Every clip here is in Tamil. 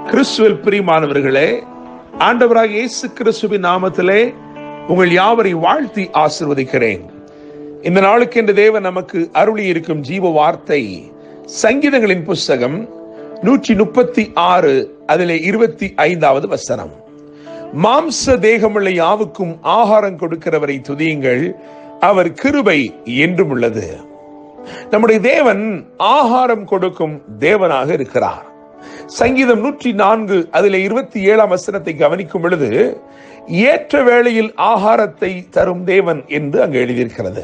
கிறிஸ்துவில் பிரியமானவர்களே ஆண்டவராக இயேசு கிறிஸ்துவின் நாமத்திலே உங்கள் யாவரை வாழ்த்தி ஆசிர்வதிக்கிறேன் இந்த நாளுக்கு என்று தேவன் நமக்கு அருளி இருக்கும் ஜீவ வார்த்தை சங்கீதங்களின் புஸ்தகம் நூற்றி முப்பத்தி ஆறு அதிலே இருபத்தி ஐந்தாவது வசனம் மாம்ச தேகமுள்ள யாவுக்கும் ஆகாரம் கொடுக்கிறவரை துதியுங்கள் அவர் கிருபை என்றும் உள்ளது நம்முடைய தேவன் ஆகாரம் கொடுக்கும் தேவனாக இருக்கிறார் சங்கீதம் நூற்றி நான்கு அதில் இருபத்தி ஏழாம் வசனத்தை கவனிக்கும் பொழுது ஏற்ற வேளையில் ஆகாரத்தை தரும் தேவன் என்று அங்கு எழுதியிருக்கிறது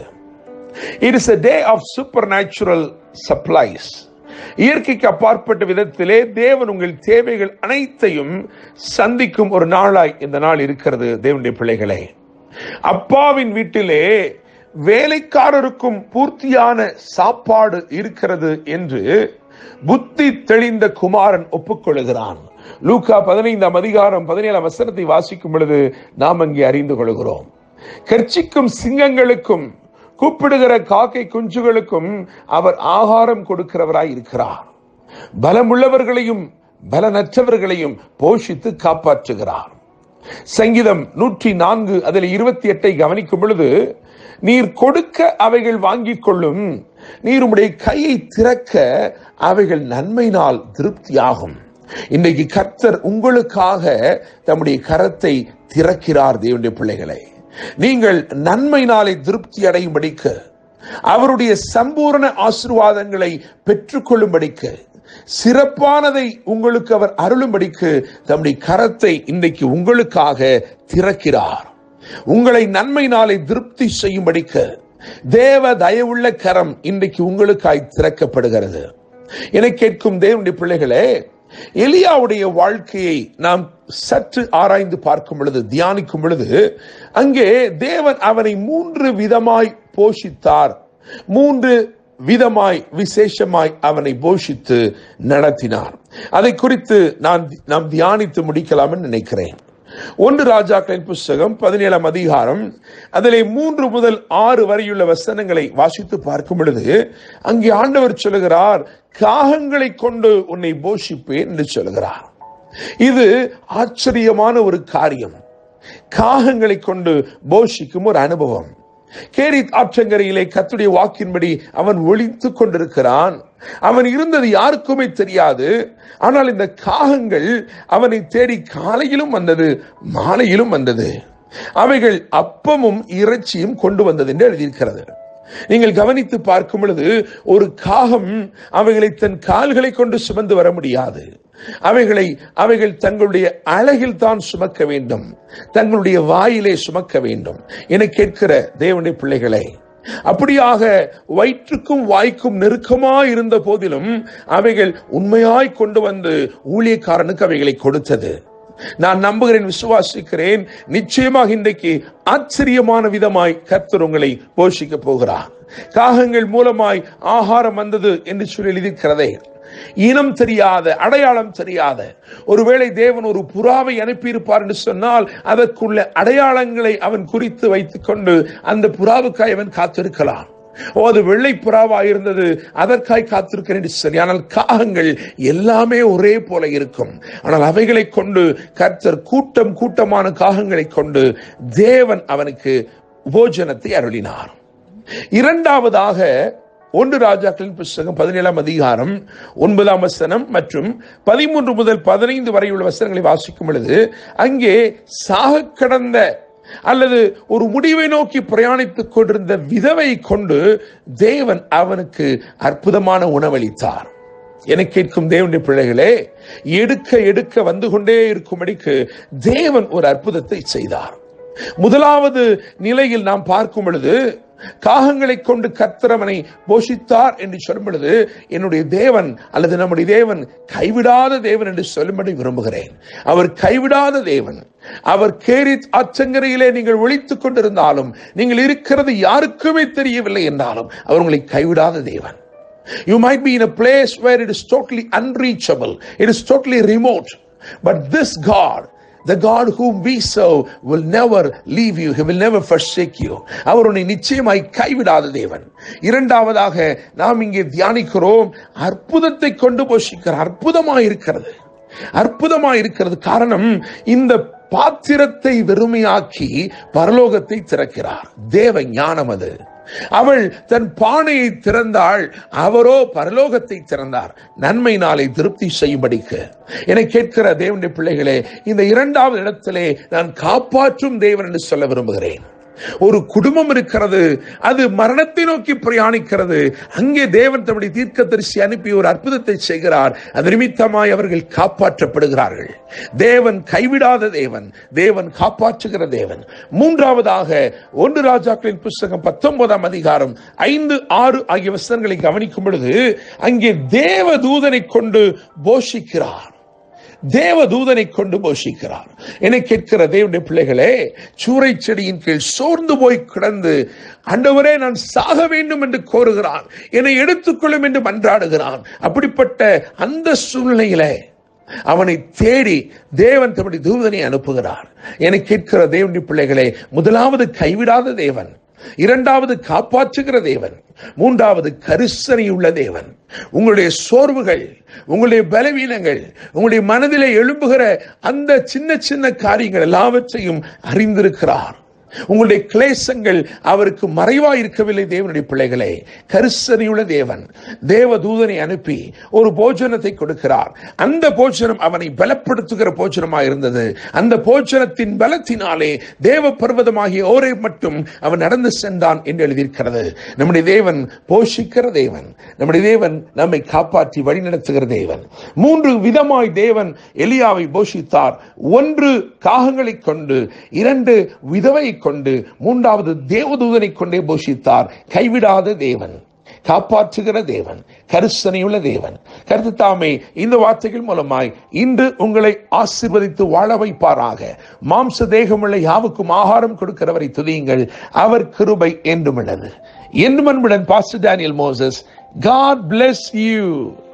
it is a day of supernatural supplies இயற்கைக்கு அப்பாற்பட்ட விதத்திலே தேவன் உங்கள் தேவைகள் அனைத்தையும் சந்திக்கும் ஒரு நாளாய் இந்த நாள் இருக்கிறது தேவனுடைய பிள்ளைகளே அப்பாவின் வீட்டிலே வேலைக்காரருக்கும் பூர்த்தியான சாப்பாடு இருக்கிறது என்று புத்தி தெளிந்த குமாரன் ஒப்புக்கொள்கிறான் லூக்கா பதினைந்தாம் அதிகாரம் பதினேழாம் வசனத்தை வாசிக்கும் பொழுது நாம் அங்கே அறிந்து கொள்கிறோம் கர்ச்சிக்கும் சிங்கங்களுக்கும் கூப்பிடுகிற காக்கை குஞ்சுகளுக்கும் அவர் ஆகாரம் கொடுக்கிறவராய் இருக்கிறார் பலமுள்ளவர்களையும் பலனற்றவர்களையும் போஷித்து காப்பாற்றுகிறார் சங்கீதம் நூற்றி நான்கு அதில் இருபத்தி எட்டை கவனிக்கும் பொழுது நீர் கொடுக்க அவைகள் வாங்கிக் கொள்ளும் நீர் உம்முடைய கையை திறக்க அவைகள் நன்மையினால் திருப்தியாகும் இன்றைக்கு கர்த்தர் உங்களுக்காக தம்முடைய கரத்தை திறக்கிறார் தேவனுடைய பிள்ளைகளை நீங்கள் நன்மையினாலே திருப்தி அடையும்படிக்கு அவருடைய சம்பூரண ஆசீர்வாதங்களை பெற்றுக்கொள்ளும்படிக்கு சிறப்பானதை உங்களுக்கு அவர் அருளும்படிக்கு தம்முடைய கரத்தை இன்றைக்கு உங்களுக்காக திறக்கிறார் உங்களை நன்மையினாலே திருப்தி செய்யும்படிக்கு தேவ தயவுள்ள கரம் இன்றைக்கு உங்களுக்காய் திறக்கப்படுகிறது என கேட்கும் தேவனுடைய பிள்ளைகளே எலியாவுடைய வாழ்க்கையை நாம் சற்று ஆராய்ந்து பார்க்கும் பொழுது தியானிக்கும் பொழுது அங்கே தேவன் அவனை மூன்று விதமாய் போஷித்தார் மூன்று விதமாய் விசேஷமாய் அவனை போஷித்து நடத்தினார் அதை குறித்து நான் நாம் தியானித்து முடிக்கலாம் நினைக்கிறேன் ஒன்று ராஜாக்களின் புஸ்தகம் பதினேழாம் அதிகாரம் அதிலே மூன்று முதல் ஆறு வரையுள்ள வசனங்களை வாசித்து பார்க்கும் பொழுது அங்கே ஆண்டவர் சொல்லுகிறார் காகங்களை கொண்டு உன்னை போஷிப்பேன் என்று சொல்லுகிறார் இது ஆச்சரியமான ஒரு காரியம் காகங்களை கொண்டு போஷிக்கும் ஒரு அனுபவம் கேரித் ஆற்றங்கரையிலே கத்துடைய வாக்கின்படி அவன் ஒழித்துக் கொண்டிருக்கிறான் அவன் இருந்தது யாருக்குமே தெரியாது ஆனால் இந்த காகங்கள் அவனை தேடி காலையிலும் வந்தது மாலையிலும் வந்தது அவைகள் அப்பமும் இறைச்சியும் கொண்டு வந்தது என்று எழுதியிருக்கிறது நீங்கள் கவனித்து பார்க்கும் பொழுது ஒரு காகம் அவைகளை தன் கால்களை கொண்டு சுமந்து வர முடியாது அவைகளை அவைகள் தங்களுடைய அழகில் தான் சுமக்க வேண்டும் தங்களுடைய வாயிலே சுமக்க வேண்டும் என கேட்கிற தேவனுடைய பிள்ளைகளே அப்படியாக வயிற்றுக்கும் வாய்க்கும் நெருக்கமாய் இருந்த போதிலும் அவைகள் உண்மையாய் கொண்டு வந்து ஊழியக்காரனுக்கு அவைகளை கொடுத்தது நான் நம்புகிறேன் விசுவாசிக்கிறேன் நிச்சயமாக இன்றைக்கு ஆச்சரியமான விதமாய் கர்த்தர் உங்களை போஷிக்க போகிறார் காகங்கள் மூலமாய் ஆகாரம் வந்தது என்று சொல்லி எழுதியிருக்கிறதே இனம் தெரியாத அடையாளம் தெரியாத ஒருவேளை தேவன் ஒரு புறாவை அனுப்பியிருப்பார் என்று சொன்னால் அதற்குள்ள அடையாளங்களை அவன் குறித்து வைத்துக் கொண்டு அந்த புறாவுக்காய் அவன் காத்திருக்கலாம் ஓ அது வெள்ளை புறாவா இருந்தது அதற்காய் காத்திருக்கிறேன் சரி ஆனால் காகங்கள் எல்லாமே ஒரே போல இருக்கும் ஆனால் அவைகளை கொண்டு கர்த்தர் கூட்டம் கூட்டமான காகங்களை கொண்டு தேவன் அவனுக்கு போஜனத்தை அருளினார் இரண்டாவதாக ஒன்று ராஜாக்களின் புஸ்தகம் பதினேழாம் அதிகாரம் ஒன்பதாம் வசனம் மற்றும் பதிமூன்று முதல் பதினைந்து வரையுள்ள வசனங்களை வாசிக்கும் பொழுது அங்கே சாக கடந்த அல்லது ஒரு முடிவை நோக்கி பிரயாணித்துக் கொண்டிருந்த விதவை கொண்டு தேவன் அவனுக்கு அற்புதமான உணவளித்தார் என கேட்கும் தேவனுடைய பிள்ளைகளே எடுக்க எடுக்க வந்து கொண்டே இருக்கும்படிக்கு தேவன் ஒரு அற்புதத்தை செய்தார் முதலாவது நிலையில் நாம் பார்க்கும் பொழுது காகங்களை கொண்டு கத்திரவனை போஷித்தார் என்று சொல்லும் பொழுது என்னுடைய தேவன் அல்லது நம்முடைய தேவன் கைவிடாத தேவன் என்று சொல்லும்படி விரும்புகிறேன் அவர் கைவிடாத தேவன் அவர் கேரித் அச்சங்கரையிலே நீங்கள் ஒழித்துக் கொண்டிருந்தாலும் நீங்கள் இருக்கிறது யாருக்குமே தெரியவில்லை என்றாலும் அவர் உங்களை கைவிடாத தேவன் You might be in a place where it is totally unreachable, it is totally remote. But this God, the God whom we serve, will never leave you, He will never forsake you. அவர் உன்னை நிச்சயமாய் கைவிடாத தேவன் இரண்டாவதாக நாம் இங்கே தியானிக்கிறோம் அற்புதத்தை கொண்டு போஷிக்கிற அற்புதமாய் இருக்கிறது அற்புதமா இருக்கிறது காரணம் இந்த பாத்திரத்தை வெறுமையாக்கி பரலோகத்தை திறக்கிறார் தேவ ஞானம் அது அவள் தன் பானையை திறந்தாள் அவரோ பரலோகத்தை திறந்தார் நன்மை நாளை திருப்தி செய்யும்படிக்கு என கேட்கிற தேவனுடைய பிள்ளைகளே இந்த இரண்டாவது இடத்திலே நான் காப்பாற்றும் தேவன் என்று சொல்ல விரும்புகிறேன் ஒரு குடும்பம் இருக்கிறது அது மரணத்தை நோக்கி பிரயாணிக்கிறது அங்கே தேவன் தம்முடைய தீர்க்கதரிசி அனுப்பி ஒரு அற்புதத்தை செய்கிறார் அது நிமித்தமாய் அவர்கள் காப்பாற்றப்படுகிறார்கள் தேவன் கைவிடாத தேவன் தேவன் காப்பாற்றுகிற தேவன் மூன்றாவதாக ஒன்று ராஜாக்களின் புஸ்தகம் பத்தொன்பதாம் அதிகாரம் ஐந்து ஆறு ஆகிய வசனங்களை கவனிக்கும் பொழுது அங்கே தேவ தூதனை கொண்டு போஷிக்கிறார் தேவ தூதனை கொண்டு போஷிக்கிறார் என கேட்கிற தேவனுடைய பிள்ளைகளே சூறை செடியின் கீழ் சோர்ந்து போய் கிடந்து அண்டவரே நான் சாக வேண்டும் என்று கோருகிறான் என்னை எடுத்துக்கொள்ளும் என்று மன்றாடுகிறான் அப்படிப்பட்ட அந்த சூழ்நிலையிலே அவனை தேடி தேவன் தம்முடைய தூதனை அனுப்புகிறார் என கேட்கிற தேவனுடைய பிள்ளைகளே முதலாவது கைவிடாத தேவன் இரண்டாவது காப்பாற்றுகிற தேவன் மூன்றாவது கரிசனை உள்ள தேவன் உங்களுடைய சோர்வுகள் உங்களுடைய பலவீனங்கள் உங்களுடைய மனதிலே எழும்புகிற அந்த சின்ன சின்ன காரியங்கள் எல்லாவற்றையும் அறிந்திருக்கிறார் உங்களுடைய கிளேசங்கள் அவருக்கு மறைவாய் இருக்கவில்லை தேவனுடைய பிள்ளைகளே கரிசனையுள்ள தேவன் தேவ தூதனை அனுப்பி ஒரு போஜனத்தை கொடுக்கிறார் அந்த போஜனம் அவனை பலப்படுத்துகிற போஜனமாக இருந்தது அந்த போஜனத்தின் பலத்தினாலே தேவ பர்வதமாகிய ஓரை மட்டும் அவன் நடந்து சென்றான் என்று எழுதியிருக்கிறது நம்முடைய தேவன் போஷிக்கிற தேவன் நம்முடைய தேவன் நம்மை காப்பாற்றி வழிநடத்துகிற தேவன் மூன்று விதமாய் தேவன் எலியாவை போஷித்தார் ஒன்று காகங்களை கொண்டு இரண்டு விதவை கொண்டு மூன்றாவது தேவதூதனை கொண்டே போஷித்தார் கைவிடாத தேவன் காப்பாற்றுகிற தேவன் கருசனையுள்ள தேவன் கருத்து தாமே இந்த வார்த்தைகள் மூலமாய் இன்று உங்களை ஆசிர்வதித்து வாழ வைப்பாராக மாம்ச தேகமுள்ள யாவுக்கும் ஆகாரம் கொடுக்கிறவரை துதியுங்கள் அவர் கிருபை என்றும் உள்ளது என்றும் அன்புடன் pastor Daniel Moses God bless you